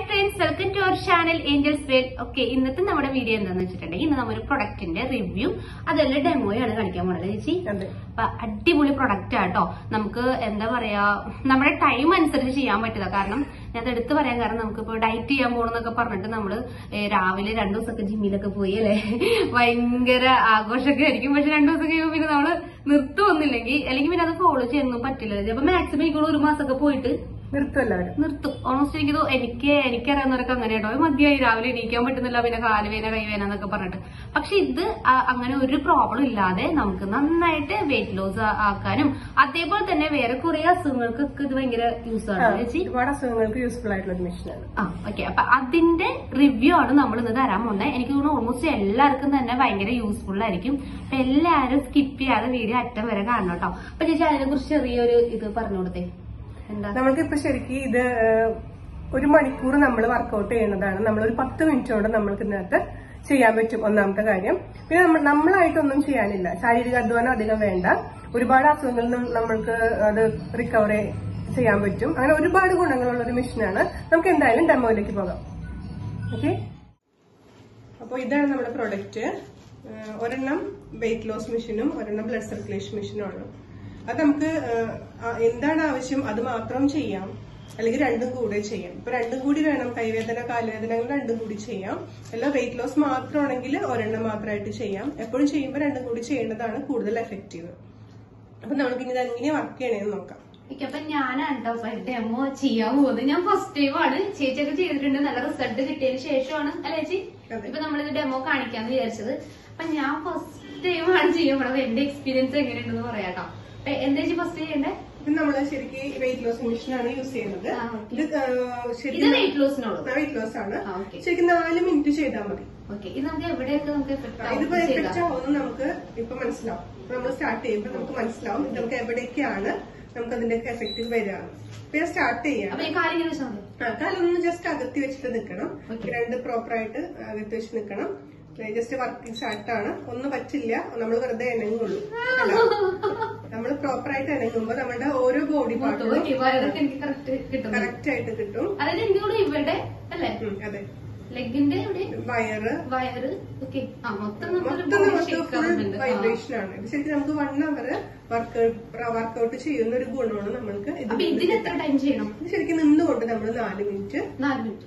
Friends welcome to our channel Angels World okay ഇന്നത്തെ നമ്മുടെ video എന്താണെന്ന് വെച്ചിട്ടുണ്ടെങ്കിൽ ഇന്ന് നമ്മൾ പ്രൊഡക്റ്റിന്റെ റിവ്യൂ അതല്ല ഡെമോയാണ് കാണിക്കാൻ പോണത് ചേച്ചി അതെ അപ്പൊ അടിപൊളി പ്രൊഡക്റ്റ് ആട്ടോ നമുക്ക് എന്താ പറയാ നമ്മുടെ ടൈം അനുസരിച്ച് ചെയ്യാൻ പറ്റില്ല കാരണം ഞാൻ അത് എടുത്തു പറയാൻ കാരണം നമുക്കിപ്പോ ഡയറ്റ് ചെയ്യാൻ പോകണമെന്നൊക്കെ പറഞ്ഞിട്ട് നമ്മള് ഏ, രാവിലെ രണ്ടു ദിവസമൊക്കെ ജിമ്മിലൊക്കെ പോയി അല്ലെ ഭയങ്കര ആഘോഷമൊക്കെ ആയിരിക്കും പക്ഷെ രണ്ടു ദിവസം കഴിയുമ്പോൾ പിന്നെ നമ്മള് നിർത്തുവന്നില്ലെങ്കിൽ അല്ലെങ്കിൽ പിന്നെ അത് ഫോളോ ചെയ്യാനൊന്നും പറ്റില്ല ചിലപ്പോ മാക്സിമം എനിക്കുള്ള ഒരു മാസമൊക്കെ പോയിട്ട് നിർത്തും എല്ലാവരും നിർത്തും ഓൾമോസ്റ്റ് എനിക്ക് തോ- എനിക്ക് എനിക്കറിയാവുന്നവരൊക്കെ അങ്ങനെ കേട്ടോ "അത് മതിയായി രാവിലെ എണീക്കാൻ പറ്റുന്നില്ല പിന്നെ കാലുവേന കൈവേന എന്നൊക്കെ പറഞ്ഞിട്ട് പക്ഷെ ഇത് ആ- അങ്ങനെ ഒരു പ്രോബ്ലം ഇല്ലാതെ നമുക്ക് നന്നായിട്ട് വെയിറ്റ് ലോസ് ആക്കാനും അതേപോലെ തന്നെ വേറെ കുറെ അസുഖങ്ങൾക്കൊക്കെ ഇത് ഭയങ്കര യൂസ് ആണ് ചേച്ചി ഒരുപാട് അസുഖങ്ങൾക്ക് യൂസ്ഫുൾ ആയിട്ടുള്ള ഒരു മെഷീനാണ് ആ ഓക്കെ അപ്പൊ അതിന്റെ റിവ്യൂ ആണ് നമ്മൾ ഇന്ന് തരാൻ പോകുന്നത് എനിക്ക് തോന്നുന്നു ഓൾമോസ്റ്റ് എല്ലാവർക്കും തന്നെ ഭയങ്കര യൂസ്ഫുൾ ആയിരിക്കും അപ്പൊ എല്ലാവരും സ്കിപ്പ് ചെയ്യാതെ വീഡിയോ അറ്റം വരെ കാണണം കേട്ടോ അപ്പൊ ചേച്ചി അതിനെ കുറിച്ച് ചെറിയൊരു ഇത് പറഞ്ഞു കൊടുത്തേ എന്താ നമ്മൾക്ക് ഇപ്പൊ ശരിക്കും ഇത് ഏഹ്, ഒരു മണിക്കൂർ നമ്മൾ വർക്കൗട്ട് ചെയ്യുന്നതാണ് നമ്മൾ ഒരു പത്ത് മിനിറ്റ് കൊണ്ട് നമ്മൾക്ക് ഇതിനകത്ത് ചെയ്യാൻ പറ്റും ഒന്നാമത്തെ കാര്യം പിന്നെ നമ്മൾ നമ്മളായിട്ടൊന്നും ചെയ്യാനില്ല ശാരീരിക അധ്വാനം അധികം വേണ്ട ഒരുപാട് അസുഖങ്ങളിൽ നിന്നും നമ്മൾക്ക് അത് റിക്കവർ ചെയ്യാൻ പറ്റും അങ്ങനെ ഒരുപാട് ഗുണങ്ങളുള്ള ഒരു മെഷീനാണ് നമുക്ക് എന്തായാലും ഡെമോയിലേക്ക് പോകാം ഓക്കെ അപ്പോൾ ഇതാണ് നമ്മുടെ പ്രൊഡക്റ്റ് ഒരെണ്ണം വെയിറ്റ് ലോസ് മെഷീനും ഒരെണ്ണം ബ്ലഡ് സർക്കുലേഷൻ മെഷീനും ആണ് അത് നമുക്ക് ഏഹ്, ആ, എന്താണ് ആവശ്യം അത് മാത്രം ചെയ്യാം അല്ലെങ്കിൽ രണ്ടും കൂടെ ചെയ്യാം ഇപ്പൊ രണ്ടും കൂടി വേണം കൈവേദന കാലുവേദന അങ്ങനെ രണ്ടും കൂടി ചെയ്യാം അല്ല വെയിറ്റ് ലോസ് മാത്രമാണെങ്കിൽ ഒരെണ്ണം മാത്രമായിട്ട് ചെയ്യാം എപ്പോഴും ചെയ്യുമ്പോൾ രണ്ടും കൂടി ചെയ്യുന്നതാണ് കൂടുതൽ എഫക്റ്റീവ് അപ്പൊ നമുക്ക് ഇനി ഇത് എങ്ങനെ വർക്ക് ചെയ്യണേന്ന് നോക്കാം ഓക്കെ അപ്പൊ ഞാനാണ് കേട്ടോ ഡെമോ ചെയ്യാൻ പോകുന്നത് ഞാൻ ഫസ്റ്റ് ടൈം ആണ് ചേച്ചിയൊക്കെ ചെയ്തിട്ടുണ്ട് നല്ല റിസൾട്ട് കിട്ടിയതിന് ശേഷമാണ് അല്ലെ ചേച്ചി അതെ. ഇപ്പൊ നമ്മളിത് ഡെമോ കാണിക്കാന്ന് വിചാരിച്ചത് അപ്പൊ ഞാൻ ഫസ്റ്റ് ടൈം ആണ് ചെയ്യാൻ പോണത് എന്റെ എക്സ്പീരിയൻസ് എങ്ങനെയുണ്ടെന്ന് പറയാട്ടോ അപ്പൊ എന്താ ചേച്ചി ഫസ്റ്റ് ചെയ്യണ്ടേ ഇത് നമ്മൾ ശരിക്കും വെയിറ്റ് ലോസ് മെഷീനാണ് യൂസ് ചെയ്യുന്നത് ആ, okay. ഇത് ഏഹ്, ഇത് ശരിക്കും വെയിറ്റ് ലോസിനുള്ളൂ വെയിറ്റ് ലോസ് ആണ് ആ, okay. ശരിക്കും നാല് മിനിറ്റ് ചെയ്താൽ മതി ഓക്കെ ഇത് നമുക്ക് എവിടെയൊക്കെ നമുക്ക് എഫക്ട് ഇതിപ്പോ ആവും എഫക്റ്റ് ചെയ്താൽ ആവുമെന്ന് നമുക്ക് ഇപ്പൊ മനസ്സിലാവും നമ്മൾ സ്റ്റാർട്ട് ചെയ്യുമ്പോൾ നമുക്ക് മനസ്സിലാവും ഇത് നമുക്ക് എവിടേക്കാണ് നമുക്ക് അതിന്റെ എഫക്റ്റ് വരിക ഇപ്പൊ ഞാൻ സ്റ്റാർട്ട് ചെയ്യാം അപ്പൊ ഈ കാര്യം ഇങ്ങനെ വെച്ചാൽ മതി ആ, കാലൊന്ന് ജസ്റ്റ് അകത്തി വെച്ചിട്ട് നിൽക്കണം Okay. രണ്ട് പ്രോപ്പർ ആയിട്ട് അകത്തി വെച്ച് നിൽക്കണം ജസ്റ്റ് വർക്കിംഗ് സ്റ്റാർട്ടാണ് ഒന്നും പറ്റില്ല നമ്മൾ വെറുതെ ഇണങ്ങുള്ളൂ നമ്മൾ പ്രോപ്പർ ആയിട്ട് ഇണങ്ങുമ്പോൾ നമ്മുടെ ഓരോ ബോഡി പാർട്ടും ഓക്കെ വയറൊക്കെ എനിക്ക് കറക്റ്റ് കിട്ടുന്നു കറക്റ്റ് ആയിട്ട് കിട്ടും അതിൽ എന്തുകൂടെ ഇവിടെ അല്ലേ ഉം, അതെ ലെഗിന്റെ ഇവിടെ വയറ് വയറ് ഓക്കെ ആ മൊത്തം നമുക്കൊരു മൊത്തം body നമുക്ക് shake ഫുൾ ആവുന്നുണ്ട്. ആ. വൈബ്രേഷൻ ആണ് ഇത് ശരിക്കും നമുക്ക് വൺ അവർ വർക്കൗട്ട് ചെയ്യുന്ന ഒരു ഗുണമാണ് നമ്മൾക്ക് ഇത് അപ്പൊ ഇതിന് എത്ര ടൈം ചെയ്യണം ഇത് ശരിക്കും നിന്നുകൊണ്ട് നമ്മൾ നാല് മിനിറ്റ് നാല് മിനിറ്റ്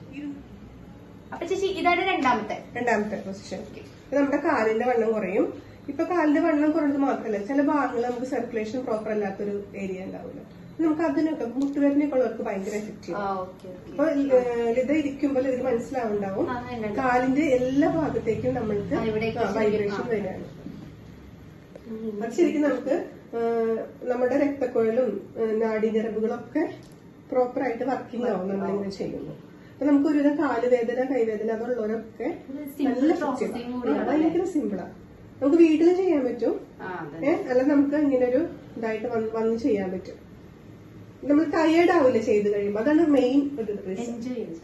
അപ്പൊ ചേച്ചി ഇതാണ് രണ്ടാമത്തെ രണ്ടാമത്തെ പൊസിഷൻ ഇത് നമ്മുടെ കാലിന്റെ വണ്ണം കുറയും ഇപ്പൊ കാലിന്റെ വണ്ണം കുറഞ്ഞത് മാത്രമല്ല ചില ഭാഗങ്ങളിൽ നമുക്ക് സർക്കുലേഷൻ പ്രോപ്പർ അല്ലാത്തൊരു ഏരിയ ഉണ്ടാവില്ല നമുക്ക് അതിനൊക്കെ മുട്ടുവേദനയൊക്കെ ഉള്ളവർക്ക് ഭയങ്കര എഫക്റ്റീവ് അപ്പൊ ലിത ഇരിക്കുമ്പോൾ ഇതിന് മനസ്സിലാവുണ്ടാവും ആ, ഉണ്ട്. കാലിന്റെ എല്ലാ ഭാഗത്തേക്കും നമ്മൾക്ക് ആ, ഇവിടേക്ക് വൈബ്രേഷൻ ശരിക്കും, ആ. വരികയാണ് അത് ശരിക്കും നമുക്ക് ആ, നമ്മുടെ രക്തക്കുഴലും ആ, നാഡീഞരമ്പുകളും ഒക്കെ പ്രോപ്പർ ആയിട്ട് വർക്കിംഗ് ആവും നമ്മളിങ്ങനെ ചെയ്യുമ്പോൾ അപ്പൊ നമുക്ക് ഒരുവിധം കാലുവേദന കൈവേദന അതുള്ളവരൊക്കെ simple നല്ല processing effective ആ. കൂടിയാണ് ആ, ഭയങ്കര സിമ്പിളാ നമുക്ക് വീട്ടിലും ചെയ്യാൻ പറ്റും ഏഹ് അല്ല നമുക്ക് ഇങ്ങനെ ഒരു ഇതായിട്ട് വന്ന് വന്ന് ചെയ്യാൻ പറ്റും നമ്മൾ ടയേർഡ് ആവില്ല ചെയ്ത് കഴിയുമ്പോൾ അതാണ് മെയിൻ ഒരു റീസൺ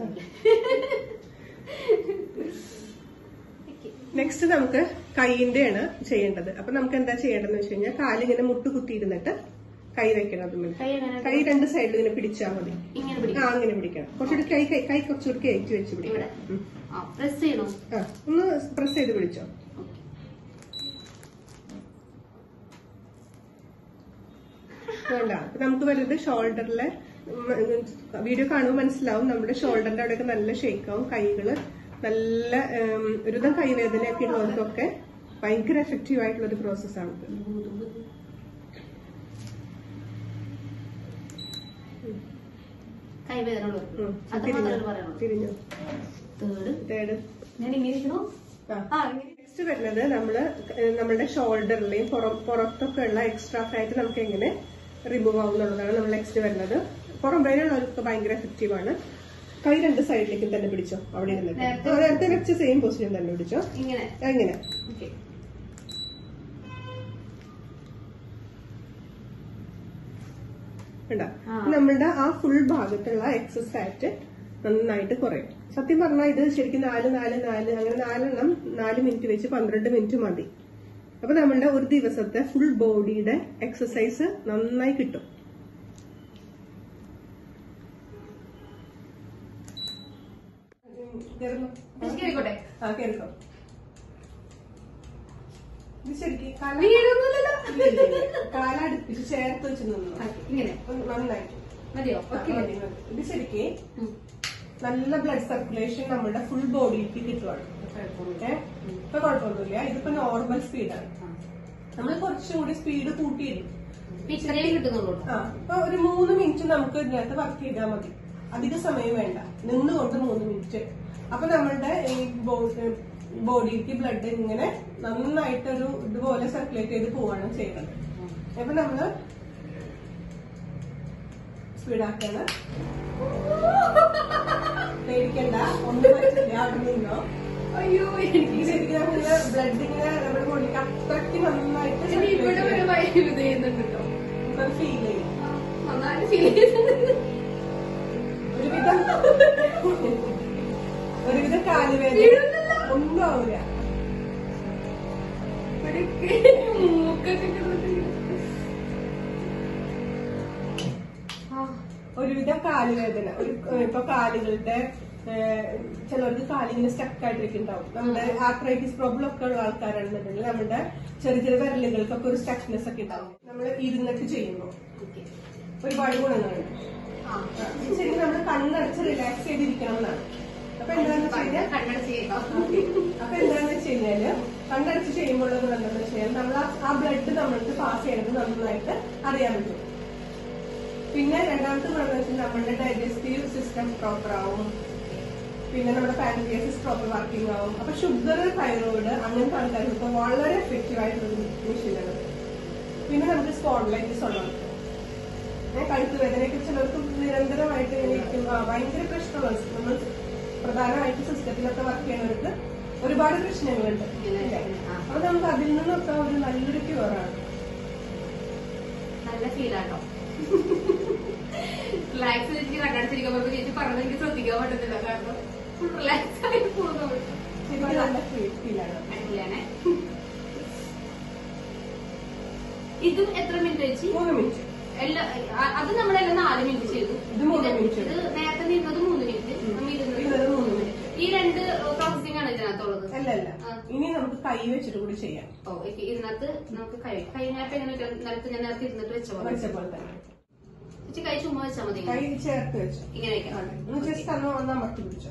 നെക്സ്റ്റ് നമുക്ക് കൈയിന്റെയാണ് ചെയ്യേണ്ടത് അപ്പൊ നമുക്ക് എന്താ ചെയ്യേണ്ടതെന്ന് വെച്ച് കഴിഞ്ഞാൽ കാലിങ്ങനെ മുട്ട് കുത്തിയിരുന്നിട്ട് കൈ വെക്കണം അതുമ്മേൽ കൈ എങ്ങനെ കൈ രണ്ട് സൈഡിൽ ഇങ്ങനെ പിടിച്ചാൽ മതി ഇങ്ങനെ ആ പിടിക്കും അങ്ങനെ പിടിക്കണം കുറച്ചുകൂടി കൈ കൈ കൈ കുറച്ചുകൂടി കയറ്റി വെച്ച് ഇവിടെ പിടിക്കണം ഉം. ആ പ്രസ് ചെയ്യണോ ആ ഒന്ന് പ്രസ് ചെയ്ത് പിടിച്ചോ വേണ്ട അപ്പൊ നമുക്ക് വരുന്നത് ഷോൾഡറിലെ വീഡിയോ കാണുമ്പോൾ മനസ്സിലാവും നമ്മുടെ ഷോൾഡറിന്റെ അവിടെയൊക്കെ നല്ല ഷേക്ക് ആവും കൈകള് നല്ല ഉം, ഒരുവിധം കൈവേദനയൊക്കെ ഉള്ളവർക്കൊക്കെ ഭയങ്കര എഫക്റ്റീവ് ആയിട്ടുള്ള ഒരു പ്രോസസ്സാണ് കൈവേദന ഉള്ളവർക്ക് അത് മാത്രമേ പറയുള്ളൂ തിരിഞ്ഞു തേർഡ് തേട് ഞാൻ ഇങ്ങനെ ഇരിക്കണോ ആ ഇങ്ങനെ നെക്സ്റ്റ് വരുന്നത് നമ്മള് ഏഹ് നമ്മുടെ ഷോൾഡറിലെയും പുറത്തൊക്കെ ഉള്ള എക്സ്ട്രാ ഫാറ്റ് നമുക്ക് എങ്ങനെ റിമൂവ് ആവും എന്നുള്ളതാണ് നമ്മൾ നെക്സ്റ്റ് വരുന്നത് പുറം വരെയുള്ളവർക്ക് ഭയങ്കര എഫക്റ്റീവ് ആണ് കൈ രണ്ട് സൈഡിലേക്കും തന്നെ പിടിച്ചോ അവിടെ ഇരുന്നിട്ട് നേരത്തെ- ആ, നേരത്തെ വെച്ച സെയിം പൊസിഷൻ തന്നെ പിടിച്ചോ ഇങ്ങനെ എങ്ങനെ ഓക്കെ കണ്ടോ ആ. നമ്മളുടെ ആ ഫുൾ ഭാഗത്തുള്ള എക്സസ് ഫാറ്റ് നന്നായിട്ട് കുറയും സത്യം പറഞ്ഞാൽ ഇത് ശരിക്കും നാല് നാല് നാല് അങ്ങനെ നാലെണ്ണം നാല് മിനിറ്റ് വെച്ച് പന്ത്രണ്ട് മിനിറ്റ് മതി അപ്പൊ നമ്മളുടെ ഒരു ദിവസത്തെ ഫുൾ ബോഡിയുടെ എക്സസൈസ് നന്നായി കിട്ടും കേറുന്നു. കേറിക്കോട്ടെ ആ കേറിക്കോ ഇത് ശരിക്കും കാല വീഴൊന്നുമില്ലല്ലോ. കാലടുപ്പിച്ച് ചേർത്ത് വെച്ച് നിന്നു ഇങ്ങനെ ഒന്ന് നന്നായിട്ട് മതിയോ ആ, ഓക്കെ മതി, മതി. ഇത് ശരിക്കും ഉം. നല്ല ബ്ലഡ് സർക്കുലേഷൻ നമ്മുടെ ഫുൾ ബോഡിയിലേക്ക് കിട്ടുവാണ് ഏ? ഇപ്പൊ കുഴപ്പമൊന്നുമില്ല ഇതിപ്പോ നോർമൽ സ്പീഡാണ് നമ്മൾ കുറച്ചും കൂടി സ്പീഡ് കൂട്ടിയിരുന്നു ഇപ്പൊ ഇത്രയും കിട്ടുന്നുള്ളൂ ആ ഇപ്പൊ ഒരു മൂന്ന് മിനിറ്റ് നമുക്ക് ഇതിനകത്ത് വർക്ക് ചെയ്താൽ മതി അധിക സമയം വേണ്ട നിന്നുകൊണ്ട് മൂന്ന് മിനിറ്റ് അപ്പൊ നമ്മളുടെ ഈ ബോഡിക്ക് ബ്ലഡ് ഇങ്ങനെ നന്നായിട്ടൊരു ഇതുപോലെ സർക്കുലേറ്റ് ചെയ്ത് പോവാണ് ചെയ്യുന്നത് അപ്പൊ നമ്മള് സ്പീഡാക്കാണ് പേടിക്കണ്ട ഒന്നും പറ്റില്ല അവിടെ നിന്നോ അയ്യോ ഈ ശരിക്കും നമ്മുടെ ബ്ലഡ് ഇങ്ങനെ നമ്മുടെ ബോഡിക്ക് അത്രയ്ക്ക് നന്നായിട്ട് എനിക്ക് ഇവിടെ ഒരു വൈകി ഇത് ചെയ്യുന്നുണ്ട് കേട്ടോ ഫീൽ ചെയ്യും നന്നായിട്ട് ഫീൽ ചെയ്യുന്നുണ്ട് ഒരുവിധം ഒരുവിധം കാലുവേദന ഒന്നും ആവില്ല ഇവിടെയൊക്കെ മൂക്കൊക്കെ കിടന്നിട്ട് ആ, ഒരുവിധം കാലുവേദന ഒരു ഇപ്പൊ കാലുകളുടെ ഏഹ്, ചിലർക്ക് കാലിങ്ങനെ സ്റ്റക്ക് ആയിട്ടിരിക്കുന്നുണ്ടാവും നമ്മുടെ ആർത്രൈറ്റിസ് പ്രോബ്ലം ഒക്കെ ഉള്ള ആൾക്കാരാണെന്നുണ്ടെങ്കിൽ നമ്മുടെ ചെറിയ ചെറിയ വിരലുകൾക്കൊക്കെ ഒരു സ്റ്റക്നെസ് ഒക്കെ ഉണ്ടാവും നമ്മൾ ഇരുന്നിട്ട് ചെയ്യുമ്പോൾ ഓക്കേ. ഒരുപാട് ഗുണങ്ങളുണ്ട് ആ, ആ, ഇത് ശരിക്കും നമ്മൾ കണ്ണടച്ച് റിലാക്സ് ചെയ്തിരിക്കണം എന്നാണ് അപ്പൊ എന്താണെന്ന് വെച്ച് കഴിഞ്ഞാൽ കണ്ണടച്ച് ചെയ്തോ അപ്പൊ എന്താണെന്ന് വെച്ച് കഴിഞ്ഞാല് കണ്ണടച്ച് ചെയ്യുമ്പോൾ എന്താണെന്ന് വെച്ച് കഴിഞ്ഞാൽ നമ്മൾ ആ- ആ ബ്ലഡ് നമ്മൾക്ക് പാസ് ചെയ്യണത് നന്നായിട്ട് അറിയാൻ പറ്റും പിന്നെ രണ്ടാമത്തെ ഗുണം എന്ന് വെച്ചാൽ നമ്മളുടെ ഡൈജസ്റ്റീവ് സിസ്റ്റം പ്രോപ്പർ ആവും പിന്നെ നമ്മുടെ പാൻക്രിയാസിസ് പ്രോപ്പർ വർക്കിംഗ് ആവും അപ്പൊ ഷുഗർ തൈറോയിഡ് അങ്ങനത്തെ ആൾക്കാർക്ക് വളരെ എഫക്റ്റീവ് ആയിട്ടുള്ള മെഷീനാണ് പിന്നെ നമുക്ക് സ്പോൺലൈറ്റിസ് ഉള്ളവർക്ക് ഏ, കഴുത്ത് വേദനയൊക്കെ ചിലർക്ക് നിരന്തരമായിട്ട് ഇങ്ങനെ ഇരിക്കും ആ, ഭയങ്കര പ്രശ്നമാണ് നമ്മൾ പ്രധാനമായിട്ട് സിസ്റ്റത്തിലൊക്കെ വർക്ക് ചെയ്യുന്നവർക്ക് ഒരുപാട് പ്രശ്നങ്ങളുണ്ട് ഇല്ലേ? ഇല്ലേ? ആ. അപ്പൊ നമുക്ക് അതിൽ നിന്നൊക്കെ ഒരു നല്ലൊരു ക്യൂറാണ് നല്ല ഫീലാട്ടോ റിലാക്സ് ചെയ്തിട്ട് കണ്ണടച്ചിരിക്കുമ്പോ ചേച്ചി പറഞ്ഞത് എനിക്ക് ശ്രദ്ധിക്കാൻ പറ്റത്തില്ല കാരണം ഫുൾ റിലാക്സ് ആയി പോകുന്നു ശരിക്കും നല്ല ഫീലാണ് അടിപൊളിയാണേ ഇതും എത്ര മിനിറ്റ് ചേച്ചി മൂന്ന് മിനിറ്റ് എല്ലാ അ- അത് നമ്മളെല്ലാം നാല് മിനിറ്റ് ചെയ്തു ഇത് മൂന്ന് മിനിറ്റ്. ഇത് നേരത്തെ നിന്നത് മൂന്ന് മിനിറ്റ് നമ്മ ഇരുന്നത് ഇരുന്നത് മൂന്ന് മിനിറ്റ് ഈ രണ്ട് പ്രോസസിംഗ് ആണ് ഇതിനകത്തുള്ളത് അല്ല അല്ല ആ. ഇനി നമുക്ക് കൈ വെച്ചിട്ട് കൂടി ചെയ്യാം ഓ ഓക്കെ ഇതിനകത്ത് നമുക്ക് കൈ കൈ നേരത്തെ എങ്ങനെ വെക്കാം? നിലത്ത് ഞാൻ നേരത്തെ ഇരുന്നിട്ട് വെച്ച പോലെ വെച്ച പോലെ തന്നെ ചേച്ചി കൈ ചുമ്മാ വെച്ചാൽ മതി കൈ ചേർത്ത് വെച്ചു ഇങ്ങനെ വെക്കാം അതെ. ഒന്ന് ജസ്റ്റ് അന്ന് ഒന്ന് അമർത്തി പിടിച്ചു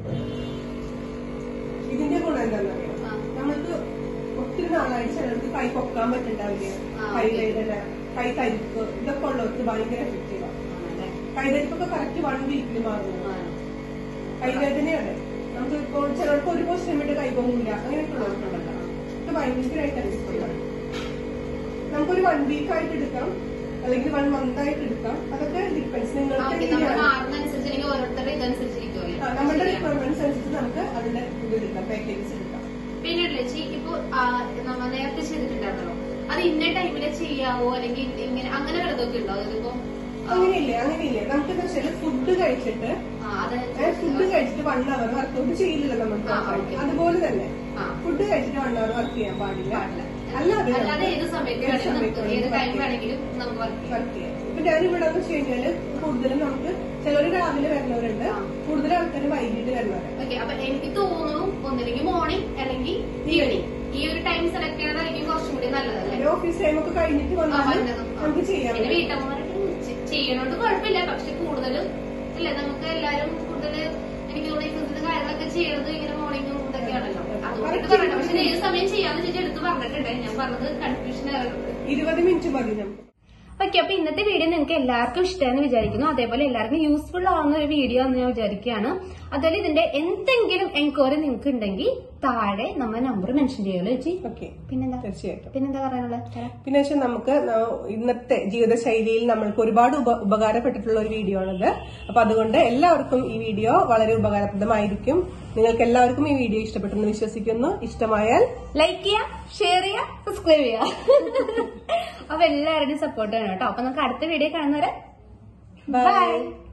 ഇതിന്റെ ഗുണം എന്താണെന്നറിയാം ആ. നമ്മൾക്ക് ഒത്തിരി നാളായിട്ട് ചിലർക്ക് കൈ പൊക്കാൻ പറ്റുണ്ടാവില്ല ആ, കൈ ഓക്കേ. വേദന കൈ തരിപ്പ് ഇതൊക്കെ ഉള്ളവർക്ക് ഭയങ്കര എഫക്റ്റീവാണ് ആണല്ലേ? കൈതരിപ്പൊക്കെ കറക്റ്റ് വൺ വീക്കിൽ മാറുന്നു ആ. കൈവേദനയാണ് നമുക്ക് ഇപ്പോൾ ചിലർക്ക് ഒരു പോസ്റ്റ് ഇട്ട് കൈ പോകില്ല അങ്ങനെയൊക്കെ ഉള്ളവർക്കുണ്ടല്ലോ ഇത് ഭയങ്കരമായിട്ട് എഫക്റ്റീവാണ് നമുക്കൊരു വൺ വീക്ക് ആയിട്ട് എടുക്കാം അല്ലെങ്കിൽ വൺ മന്ത് ആയിട്ട് എടുക്കാം അതൊക്കെ ഡിപ്പെൻസ് ആ, നിങ്ങൾക്ക് ഓക്കേ. നമ്മൾ എങ്ങനെയാണ് മാറുന്ന അനുസരിച്ച് ഓരോരുത്തരുടെ ഇതനുസരിച്ചിരിക്കുമല്ലേ ആ, നമ്മുടെ ശരിയാണ്. റിക്വയർമെന്റ്സ് അനുസരിച്ച് നമുക്ക് അതിന്റെ ഇത് എടുക്കാം പാക്കേജസ് എടുക്കാം പിന്നെ ലച്ചി ഇപ്പൊ ആ, നമ്മ നേരത്തെ ചെയ്തിട്ടുണ്ടായിരുന്നല്ലോ അത് ഇന്ന ടൈമില് ചെയ്യാവോ അല്ലെങ്കിൽ ഇങ്ങനെ അങ്ങനെ വല്ലതൊക്കെ ഉണ്ടോ അതിപ്പോ അങ്ങനെയില്ലേ അങ്ങനെയില്ലേ നമുക്ക് എന്താ വെച്ചാൽ ഫുഡ് കഴിച്ചിട്ട് അത് ഫുഡ് കഴിച്ചിട്ട് വൺ അവർ വർക്കൗട്ട് ചെയ്യില്ലല്ലോ നമുക്ക് ആ, ഓക്കേ. അതുപോലെ തന്നെ ആ. ഫുഡ് കഴിച്ചിട്ട് വൺ അവർ വർക്ക് ചെയ്യാൻ പാടില്ല പാടില്ല. അല്ലാതെ അല്ലാതെ ഏത് സമയത്ത് ഏത് വേണമെങ്കിലും സമയത്ത് നമുക്ക് ഏത് ടൈം വേണമെങ്കിലും വേണമെങ്കിലും നമുക്ക് വർക്ക് ചെയ്യാം വർക്ക് ചെയ്യാം ഇപ്പൊ ഞാൻ ഇവിടെ എന്ന് വെച്ച് കഴിഞ്ഞാല് കൂടുതലും നമുക്ക് ചിലര് രാവിലെ വരുന്നവരുണ്ട് ആ. കൂടുതൽ ആൾക്കാർ വൈകിട്ട് വരുന്നവരുണ്ട് ഓക്കെ അപ്പൊ എനിക്ക് തോന്നുന്നു ഒന്നില്ലെങ്കിൽ മോർണിംഗ് അല്ലെങ്കിൽ ഈവനിങ് ഈ ഒരു ടൈം സെലക്ട് ചെയ്യണതായിരിക്കും കുറച്ചും കൂടി നല്ലതല്ലേ ഓഫീസ് ടൈം ഒക്കെ കഴിഞ്ഞിട്ട് ആ, വന്നാൽ വരുന്നതും. ആ. നമുക്ക് ചെയ്യാൻ പിന്നെ പറ്റും. വീട്ടമ്മമാർക്ക് ചെ- ചെയ്യണോണ്ട് കുഴപ്പമില്ല പക്ഷെ കൂടുതലും ഇല്ല നമുക്ക് എല്ലാരും കൂടുതൽ എനിക്ക് തോന്നുന്നു ഈ ഫിസിക്കൽ കാര്യങ്ങളൊക്കെ ചെയ്യണത് ഇങ്ങനെ മോർണിംഗും ഇതൊക്കെയാണല്ലോ അതുകൊണ്ടിട്ട് പറയണം പക്ഷെ ഏത് സമയം ചെയ്യാന്ന് ചേച്ചി എടുത്ത് പറഞ്ഞിട്ടുണ്ട് ഞാൻ പറഞ്ഞത് കൺഫ്യൂഷൻ ആയിരുന്നു ഇരുപത് മിനിറ്റ് മതി നമുക്ക് ഓക്കെ അപ്പൊ ഇന്നത്തെ വീഡിയോ നിങ്ങൾക്ക് എല്ലാവർക്കും ഇഷ്ടമെന്ന് വിചാരിക്കുന്നു അതേപോലെ എല്ലാവർക്കും യൂസ്ഫുൾ ആവുന്ന ഒരു വീഡിയോ എന്ന് ഞാൻ വിചാരിക്കുകയാണ് അതുപോലെ ഇതിന്റെ എന്തെങ്കിലും എൻക്വയറി നിങ്ങൾക്ക് ഉണ്ടെങ്കിൽ താഴെ നമ്മൾ നമ്പർ മെൻഷൻ ചെയ്യുമല്ലോ ചേച്ചി ഓക്കെ പിന്നെന്താ തീർച്ചയായിട്ടും പിന്നെന്താ പറയാനുള്ളത് തരാം. പിന്നെ വെച്ചാൽ നമുക്ക് ന- ഇന്നത്തെ ജീവിതശൈലിയിൽ നമ്മൾക്ക് ഒരുപാട് ഉപ- ഉപകാരപ്പെട്ടിട്ടുള്ള ഒരു വീഡിയോ ആണിത് അപ്പൊ അതുകൊണ്ട് എല്ലാവർക്കും ഈ വീഡിയോ വളരെ ഉപകാരപ്രദമായിരിക്കും നിങ്ങൾക്ക് എല്ലാവർക്കും ഈ വീഡിയോ ഇഷ്ടപ്പെട്ടെന്ന് വിശ്വസിക്കുന്നു ഇഷ്ടമായാൽ ലൈക്ക് ചെയ്യുക ഷെയർ ചെയ്യുക സബ്സ്ക്രൈബ് ചെയ്യുക അപ്പൊ എല്ലാവരുടെയും സപ്പോർട്ട് വേണം കേട്ടോ അപ്പൊ നമുക്ക് അടുത്ത വീഡിയോ കാണുന്നവരെ ബൈ ബൈ